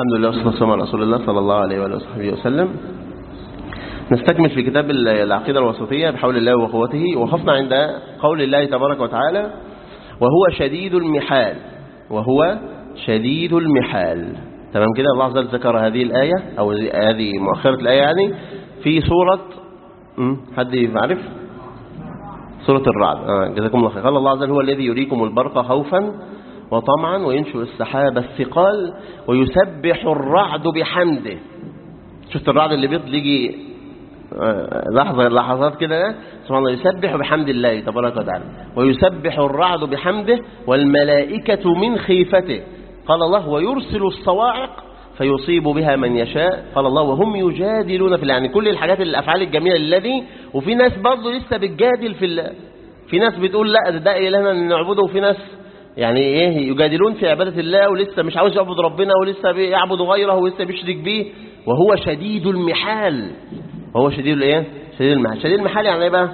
الحمد لله والصلاة والسلام على رسول الله صلى الله عليه وآله وصحبه وسلم نستكمل في كتاب العقيدة الوسطية بحول الله وقوته وقفنا عند قول الله تبارك وتعالى وهو شديد المحال وهو شديد المحال تمام كده الله عز وجل ذكر هذه الآية أو هذه مؤخرة الآية يعني في سورة م? حد يعرف سورة الرعد آه جزاكم الله خير قال الله عز وجل هو الذي يريكم البرق خوفا وطمعا وينشئ السحاب الثقال ويسبح الرعد بحمده شفت الرعد اللي بيطل يجي لحظة لحظات كده سبحان الله يسبح بحمد الله تبارك وتعالى ويسبح الرعد بحمده والملائكة من خيفته قال الله ويرسل الصواعق فيصيب بها من يشاء قال الله وهم يجادلون في الله يعني كل الحاجات الأفعال الجميلة الذي وفي ناس برضه لسه بتجادل في الله في ناس بتقول لا ده إلهنا نعبده وفي ناس يعني ايه يجادلون في عبادة الله ولسه مش عاوز يعبد ربنا ولسه بيعبد غيره ولسه بيشرك به وهو شديد المحال وهو شديد الايه شديد المحال شديد المحال يعني ايه بقى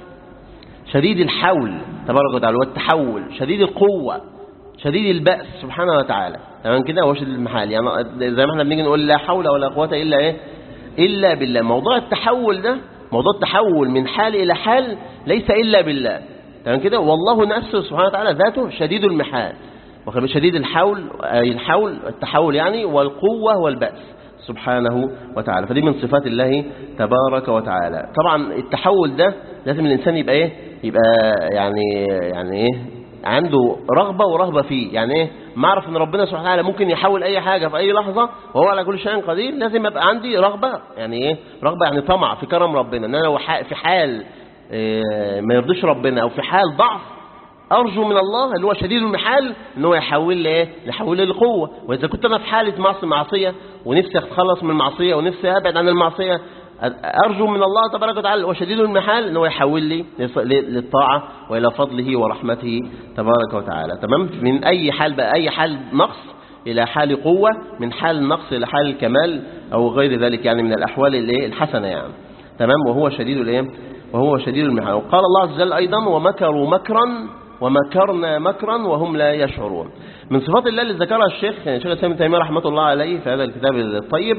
شديد الحول تبارك وتعالى والتحول شديد القوة شديد البأس سبحانه وتعالى تمام كده هو شديد المحال يعني زي ما احنا بنيجي نقول لا حول ولا قوة إلا ايه إلا بالله موضوع التحول ده موضوع التحول من حال إلى حال ليس إلا بالله تمام كده والله نفسه سبحانه وتعالى ذاته شديد المحال وخلي شديد الحول أي الحول التحول يعني والقوة والبأس سبحانه وتعالى فدي من صفات الله تبارك وتعالى طبعا التحول ده لازم الإنسان يبقى ايه يبقى يعني يعني ايه عنده رغبة ورهبة فيه يعني ايه ما اعرف ان ربنا سبحانه وتعالى ممكن يحول اي حاجة في اي لحظة وهو على كل شيء قدير لازم يبقى عندي رغبة يعني ايه رغبة يعني طمع في كرم ربنا ان انا لو في حال إيه ما يرضيش ربنا او في حال ضعف ارجو من الله اللي هو شديد المحال ان هو يحول لي ايه يحول لي لقوه واذا كنت انا في حاله معصيه معصيه ونفسي اتخلص من المعصيه ونفسي ابعد عن المعصيه ارجو من الله تبارك وتعالى وشديد المحال ان هو يحول لي للطاعه والى فضله ورحمته تبارك وتعالى تمام من اي حال بقى اي حال نقص الى حال قوه من حال النقص الى حال الكمال او غير ذلك يعني من الاحوال اللي الحسنه يعني تمام وهو شديد الايه وهو شديد المحال وقال الله عز وجل ايضا ومكروا مكرا ومكرنا مكرا وهم لا يشعرون من صفات الله اللي ذكرها الشيخ شيخ الاسلام تيميه رحمه الله عليه في هذا الكتاب الطيب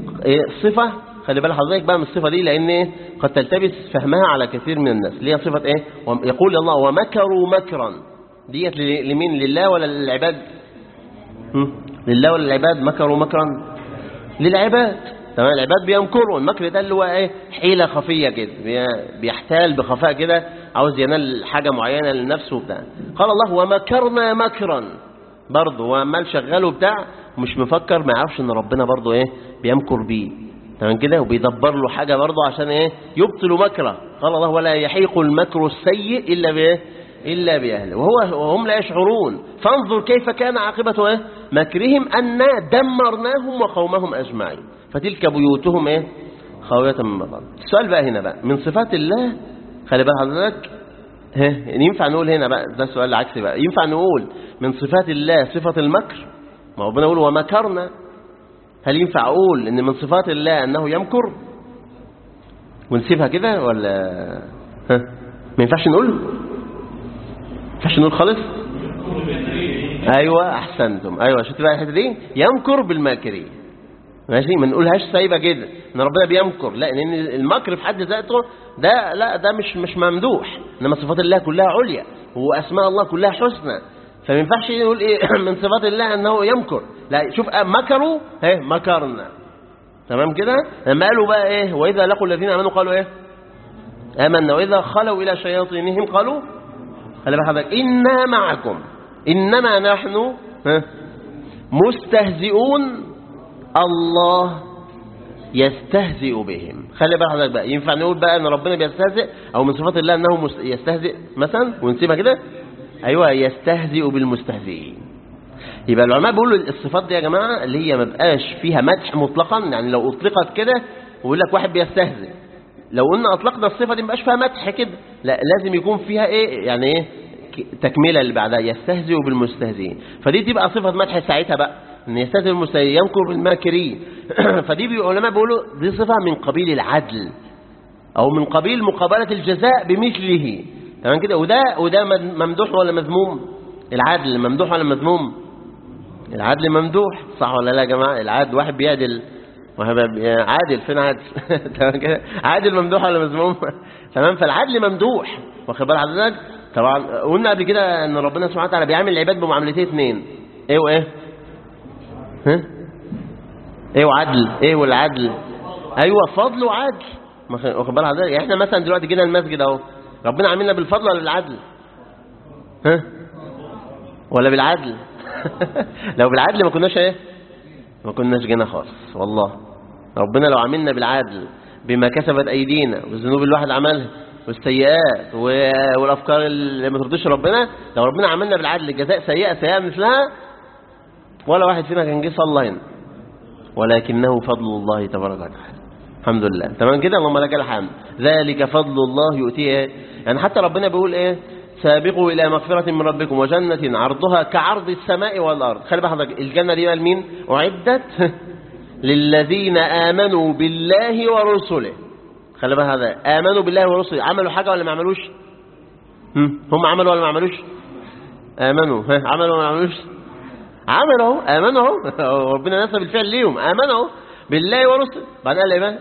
صفه خلي بالك حضرتك بقى من الصفه دي لان قد تلتبس فهمها على كثير من الناس اللي هي صفه ايه يقول الله ومكروا مكرا ديت لمين لله ولا للعباد لله ولا للعباد مكروا مكرا للعباد تمام العباد بيمكروا المكر ده اللي هو ايه حيله خفيه كده بيحتال بخفاء كده عاوز ينال حاجه معينه لنفسه وبتاع قال الله ومكرنا مكرا برضه هو عمال شغال وبتاع مش مفكر ما يعرفش ان ربنا برضه ايه بيمكر بيه تمام كده وبيدبر له حاجه برضه عشان ايه يبطل مكره قال الله ولا يحيق المكر السيء الا بايه إلا بأهله وهو وهم لا يشعرون فانظر كيف كان عاقبة إيه؟ مكرهم أن دمرناهم وقومهم أجمعين فتلك بيوتهم إيه؟ خاوية من بطن السؤال بقى هنا بقى من صفات الله خلي بقى حضرتك يعني ينفع نقول هنا بقى ده السؤال العكسي بقى ينفع نقول من صفات الله صفة المكر ما هو بنقول ومكرنا هل ينفع أقول إن من صفات الله أنه يمكر ونسيبها كده ولا ها ما ينفعش نقول ينفعش نقول خالص ايوه احسنتم ايوه شفت بقى الحته دي يمكر بالماكرين ماشي ما نقولهاش سايبه كده ان ربنا بيمكر لا لان المكر في حد ذاته ده لا ده مش مش ممدوح انما صفات الله كلها عليا واسماء الله كلها حسنى فما ينفعش نقول ايه من صفات الله انه يمكر لا شوف مكروا اهي مكرنا تمام كده لما قالوا بقى ايه واذا لقوا الذين امنوا قالوا ايه امنا واذا خلوا الى شياطينهم قالوا خلي بالك حضرتك إنا معكم إنما نحن مستهزئون الله يستهزئ بهم خلي بالك حضرتك بقى ينفع نقول بقى ان ربنا بيستهزئ او من صفات الله انه يستهزئ مثلا ونسيبها كده ايوه يستهزئ بالمستهزئين يبقى العلماء بيقولوا الصفات دي يا جماعه اللي هي ما بقاش فيها مدح مطلقا يعني لو اطلقت كده ويقول لك واحد بيستهزئ لو قلنا اطلقنا الصفه دي مبقاش فيها مدح كده لا لازم يكون فيها ايه يعني ايه تكمله اللي بعدها يستهزئ بالمستهزئين فدي تبقى صفه مدح ساعتها بقى ان يستهزئ بالمستهزئين يمكر بالماكرين فدي العلماء بيقولوا دي صفه من قبيل العدل او من قبيل مقابله الجزاء بمثله تمام كده وده وده ممدوح ولا مذموم العدل ممدوح ولا مذموم العدل ممدوح صح ولا لا يا جماعة العدل واحد بيعدل عادل فين عادل تمام كده عادل ممدوح ولا مذموم تمام فالعدل ممدوح واخد بال حضرتك طبعا قلنا قبل كده ان ربنا سبحانه وتعالى بيعامل العباد بمعاملتين اثنين ايه وايه ها ايه وعدل ايه والعدل ايوه فضل وعدل واخد بال حضرتك احنا مثلا دلوقتي جينا المسجد اهو ربنا عاملنا بالفضل ولا بالعدل ها ولا بالعدل لو بالعدل ما كناش ايه ما كناش جينا خالص والله ربنا لو عملنا بالعدل بما كسبت ايدينا والذنوب اللي الواحد عملها والسيئات والافكار اللي ما ترضيش ربنا لو ربنا عملنا بالعدل جزاء سيئه سيئه مثلها ولا واحد فينا كان جه صلى هنا ولكنه فضل الله تبارك وتعالى الحمد لله تمام كده اللهم لك الحمد ذلك فضل الله يؤتيه يعني حتى ربنا بيقول ايه سابقوا إلى مغفرة من ربكم وجنة عرضها كعرض السماء والأرض خلي بالك الجنة دي لمين أعدت للذين آمنوا بالله ورسله خلي بالك هذا آمنوا بالله ورسله عملوا حاجة ولا ما عملوش هم عملوا ولا ما عملوش آمنوا ها عملوا ولا ما عملوش عملوا آمنوا ربنا نسب الفعل ليهم آمنوا بالله ورسله بعد قال ايه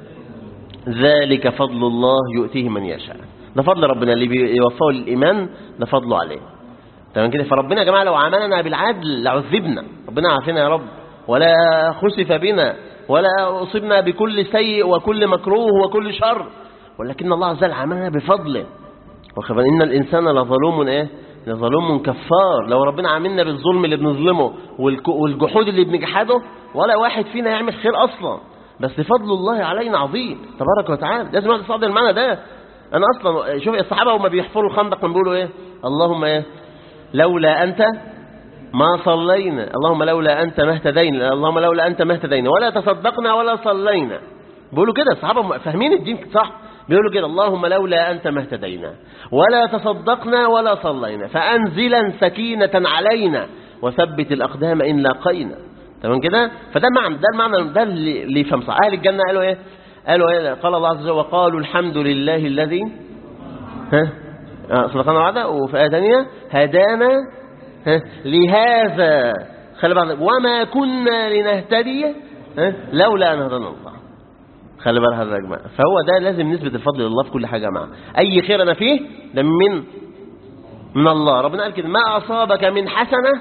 ذلك فضل الله يؤتيه من يشاء ده فضل ربنا اللي بيوفقه للإيمان ده فضله عليه تمام كده فربنا يا جماعة لو عملنا بالعدل لعذبنا ربنا عافينا يا رب ولا خسف بنا ولا أصبنا بكل سيء وكل مكروه وكل شر ولكن الله عز وجل عملنا بفضله وخبر إن الإنسان لظلوم إيه لظلوم كفار لو ربنا عاملنا بالظلم اللي بنظلمه والجحود اللي بنجحده ولا واحد فينا يعمل خير أصلا بس فضل الله علينا عظيم تبارك وتعالى لازم واحد يصعد المعنى ده انا اصلا شوف الصحابه هم بيحفروا الخندق كانوا بيقولوا ايه اللهم ايه لولا انت ما صلينا اللهم لولا انت ما اهتدينا اللهم لولا انت ما اهتدينا ولا تصدقنا ولا صلينا بيقولوا كده الصحابه فاهمين الدين صح بيقولوا كده اللهم لولا انت ما اهتدينا ولا تصدقنا ولا صلينا فانزلا سكينه علينا وثبت الاقدام ان لاقينا تمام كده فده معنى ده المعنى ده اللي يفهم صح اهل الجنه قالوا ايه قالوا ايه قال الله عز وجل وقالوا الحمد لله الذي ها صدقنا وعدا وفي آية ثانية هدانا ها لهذا خلي بالك وما كنا لنهتدي ها لولا أن هدانا الله خلي بالك هذا يا جماعه فهو ده لازم نثبت الفضل لله في كل حاجة معه أي خير أنا فيه ده من من الله ربنا قال كده ما أصابك من حسنة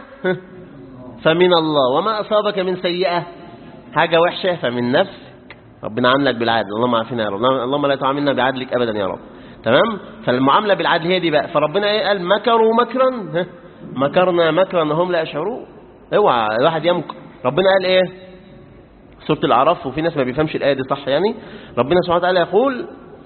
فمن الله وما أصابك من سيئة حاجة وحشة فمن نفس ربنا عاملك بالعدل اللهم عافينا يا رب اللهم لا تعاملنا بعدلك ابدا يا رب تمام فالمعامله بالعدل هي دي بقى فربنا ايه قال مكروا مكرا مكرنا مكرا هم لا يشعرون اوعى الواحد يمكر ربنا قال ايه سوره الاعراف وفي ناس ما بيفهمش الايه دي صح يعني ربنا سبحانه وتعالى يقول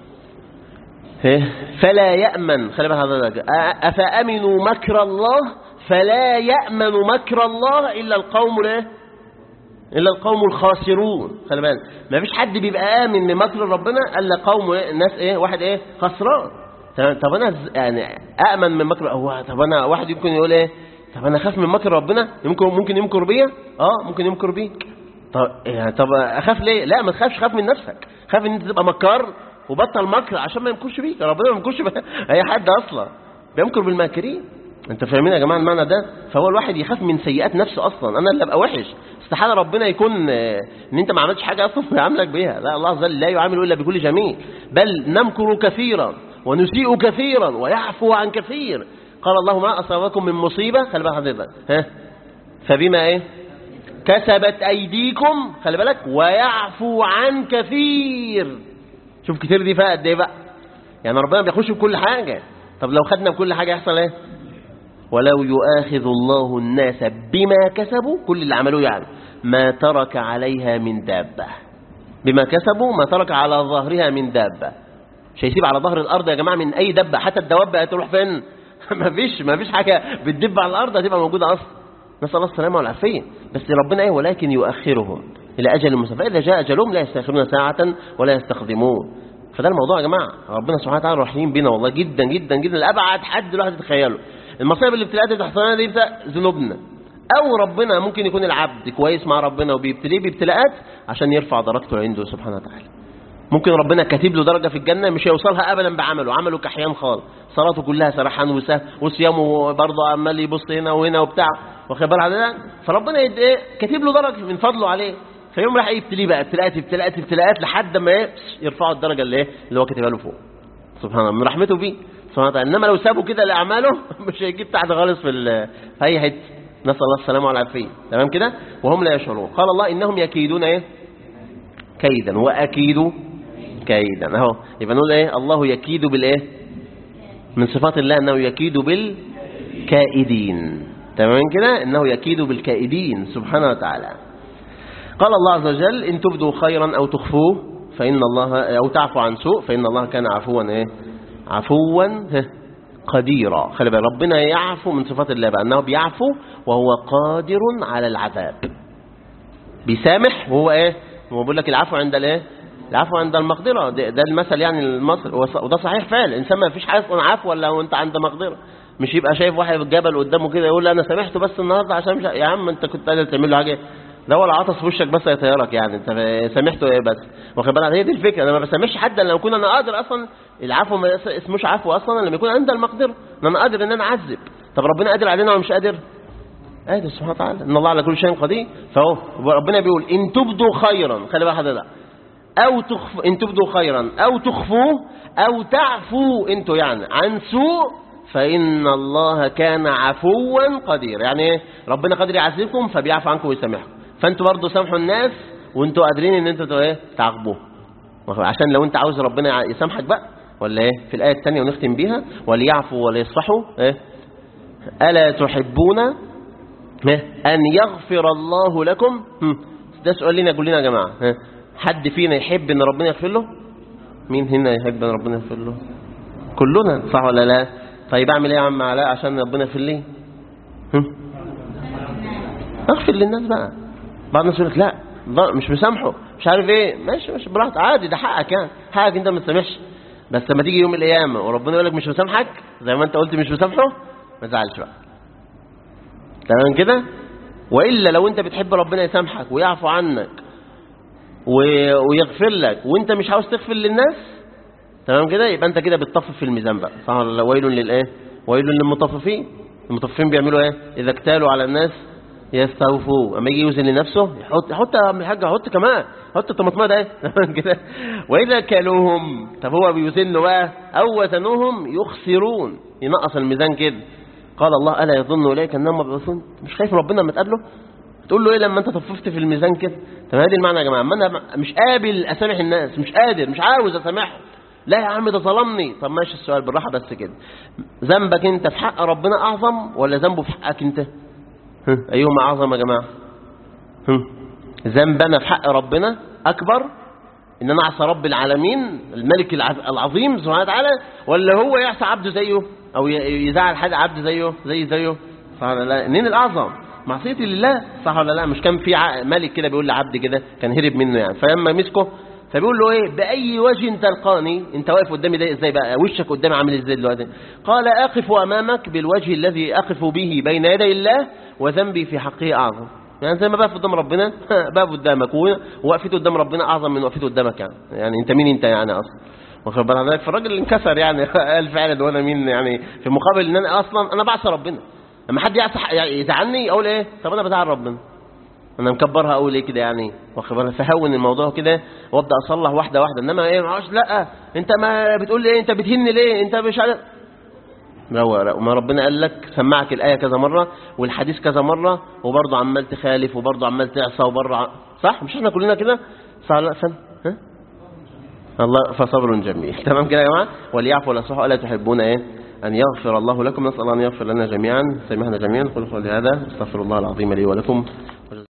فلا يأمن خلي بالك هذا أفأمنوا مكر الله فلا يأمن مكر الله إلا القوم الايه إلا القوم الخاسرون خلي بالك ما فيش حد بيبقى آمن من مكر ربنا إلا قوم الناس إيه واحد إيه خسران طب أنا يعني أأمن من مكر هو طب أنا واحد يمكن يقول إيه طب أنا أخاف من مكر ربنا يمكن ممكن يمكر بيا أه ممكن يمكر بيك طب يعني طب أخاف ليه لا ما تخافش خاف من نفسك خاف إن أنت تبقى مكار وبطل مكر عشان ما يمكرش بيك ربنا ما يمكرش أي حد أصلا بيمكر بالماكرين انت فاهمين يا جماعه المعنى ده فهو الواحد يخاف من سيئات نفسه اصلا انا اللي ابقى وحش استحاله ربنا يكون ان انت ما عملتش حاجه اصلا ويعاملك بيها لا الله عز وجل لا يعامل الا بكل جميل بل نمكر كثيرا ونسيء كثيرا ويعفو عن كثير قال الله ما اصابكم من مصيبه خلي بالك حضرتك ها فبما ايه كسبت ايديكم خلي بالك ويعفو عن كثير شوف كثير دي فيها قد ايه بقى يعني ربنا بيخش بكل حاجه طب لو خدنا بكل حاجه يحصل ايه ولو يؤاخذ الله الناس بما كسبوا كل اللي عملوه يعني ما ترك عليها من دابة بما كسبوا ما ترك على ظهرها من دابة مش هيسيب على ظهر الأرض يا جماعة من أي دبة حتى الدواب هتروح فين ما فيش ما فيش حاجة بتدب على الأرض هتبقى موجودة أصلا نسأل الله السلامة والعافية بس ربنا إيه ولكن يؤخرهم إلى أجل مسمى فإذا جاء أجلهم لا يستأخرون ساعة ولا يستخدمون فده الموضوع يا جماعة ربنا سبحانه وتعالى رحيم بينا والله جدا جدا جدا لأبعد حد الواحد يتخيله المصائب اللي ابتلاءات اللي تحصل لنا دي بتاع ذنوبنا او ربنا ممكن يكون العبد كويس مع ربنا وبيبتليه بابتلاءات عشان يرفع درجته عنده سبحانه وتعالى ممكن ربنا كاتب له درجة في الجنة مش هيوصلها أبدا بعمله عمله كحيان خالص صلاته كلها سرحان وسهل وصيامه برضه عمال يبص هنا وهنا وبتاع واخد بالك على ده فربنا يد ايه كاتب له درجة من فضله عليه فيوم راح يبتليه بقى ابتلاءات ابتلاءات ابتلاءات لحد ما ايه يرفعوا الدرجة اللي ايه اللي هو كاتبها له فوق سبحان الله من رحمته بيه سبحانه وتعالى انما لو سابوا كده لاعماله مش هيجيب تحت خالص في ال- في اي حته نسال الله السلامه والعافيه تمام كده وهم لا يشعرون قال الله انهم يكيدون ايه كيدا واكيد كيدا اهو يبقى نقول ايه الله يكيد بالايه من صفات الله انه يكيد بالكائدين تمام كده انه يكيد بالكائدين سبحانه وتعالى قال الله عز وجل ان تبدوا خيرا او تخفوه فان الله او تعفو عن سوء فان الله كان عفوا ايه عفوا ها، قديرا خلي بالك ربنا يعفو من صفات الله بقى انه بيعفو وهو قادر على العذاب بيسامح وهو ايه هو بيقول لك العفو عند الايه العفو عند المقدره ده, ده المثل يعني المصري وص- وده صحيح فعلا الانسان ما فيش حاجه اصلا عفو الا وانت عند مقدره مش يبقى شايف واحد بالجبل قدامه كده يقول له انا سامحته بس النهارده عشان مش يا عم انت كنت قادر تعمل له حاجه ده ولا عطس في وشك بس هيطيرك يعني انت سامحته ايه بس واخد بالك هي دي الفكره انا ما بسامحش حد الا لما اكون انا قادر اصلا العفو ما اسموش عفو اصلا لما يكون عند المقدره ان انا قادر ان انا اعذب طب ربنا قادر علينا ولا مش قادر قادر سبحانه وتعالى ان الله على كل شيء قدير فهو ربنا بيقول ان تبدوا خيرا خلي بالك حضرتك او تخف ان تبدوا خيرا او تخفوه او تعفوا انتوا يعني عن سوء فان الله كان عفوا قدير يعني ايه ربنا قادر يعذبكم فبيعفو عنكم ويسامحكم فانتوا برضه سامحوا الناس وانتوا قادرين ان انتوا ايه تعاقبوه عشان لو انت عاوز ربنا يسامحك بقى ولا ايه في الايه الثانيه ونختم بيها وليعفوا وليصفحوا ايه الا تحبون أن يغفر الله لكم هم. ده سؤال لنا كلنا يا جماعة ها. حد فينا يحب أن ربنا يغفر له مين هنا يحب أن ربنا يغفر له كلنا صح ولا لا طيب أعمل إيه يا عم علاء عشان ربنا يغفر لي هم. اغفر للناس بقى بعض الناس يقول لك لا ض- مش مسامحه مش عارف ايه ماشي ماشي براحتك عادي ده حقك يعني حقك انت ما تسامحش بس لما تيجي يوم القيامه وربنا يقول لك مش مسامحك زي ما انت قلت مش مسامحه ما تزعلش بقى تمام كده والا لو انت بتحب ربنا يسامحك ويعفو عنك و- ويغفر لك وانت مش عاوز تغفر للناس تمام كده يبقى انت كده بتطفف في الميزان بقى صح ولا لا؟ ويل للايه ويل للمطففين المطففين بيعملوا ايه اذا اكتالوا على الناس يستوفوا اما يجي يوزن لنفسه يحط حط يا عم الحاج حط كمان حط الطماطم ده ايه تمام كده واذا كالوهم طب هو بيوزنوا بقى او وزنوهم يخسرون ينقص الميزان كده قال الله الا يظن اليك انهم مبعوثون مش خايف ربنا لما تقابله تقول له ايه لما انت طففت في الميزان كده طب هذه المعنى يا جماعه اما انا مش قابل اسامح الناس مش قادر مش عاوز اسامحهم لا يا عم ده ظلمني طب ماشي السؤال بالراحه بس كده ذنبك انت في حق ربنا اعظم ولا ذنبه في حقك انت ها، ايهما اعظم يا جماعه هم. ذنبنا في حق ربنا اكبر ان انا اعصى رب العالمين الملك الع- العظيم سبحانه وتعالى ولا هو يعصى عبده زيه او ي- يزعل حد عبد زيه زي زيه صح ولا لا مين الاعظم معصيتي لله صح ولا لا مش كان في ع- ملك كده بيقول لعبد كده كان هرب منه يعني فلما مسكه فبيقول له ايه باي وجه تلقاني انت واقف قدامي ده ازاي بقى وشك قدامي عامل ازاي دلوقتي قال اقف امامك بالوجه الذي اقف به بين يدي الله وذنبي في حقه اعظم يعني زي ما بقف قدام ربنا بقف قدامك ووقفتي قدام ربنا اعظم من وقفتي قدامك يعني يعني انت مين انت يعني اصلا واخد بالك حضرتك؟ فالراجل اللي انكسر يعني قال فعلا وانا مين يعني في مقابل ان انا اصلا انا بعصى ربنا لما حد يعصى يعني يزعلني اقول ايه طب انا بزعل ربنا انا مكبرها اقول ايه كده يعني واخد بالك فهون الموضوع كده وابدا اصلح واحده واحده انما ايه معلش لا انت ما بتقول لي ايه انت بتهني ليه انت مش عارف روق ما ربنا قال لك سمعك الآية كذا مرة والحديث كذا مرة وبرضه عمال تخالف وبرضه عمال تعصى وبرضه ع- صح مش احنا كلنا كده صح لا سن ها الله فصبر جميل تمام كده يا جماعة وليعفوا ولا صحوا ألا تحبون ايه أن يغفر الله لكم نسأل الله أن يغفر لنا جميعا سمعنا جميعا قل قولي هذا استغفر الله العظيم لي ولكم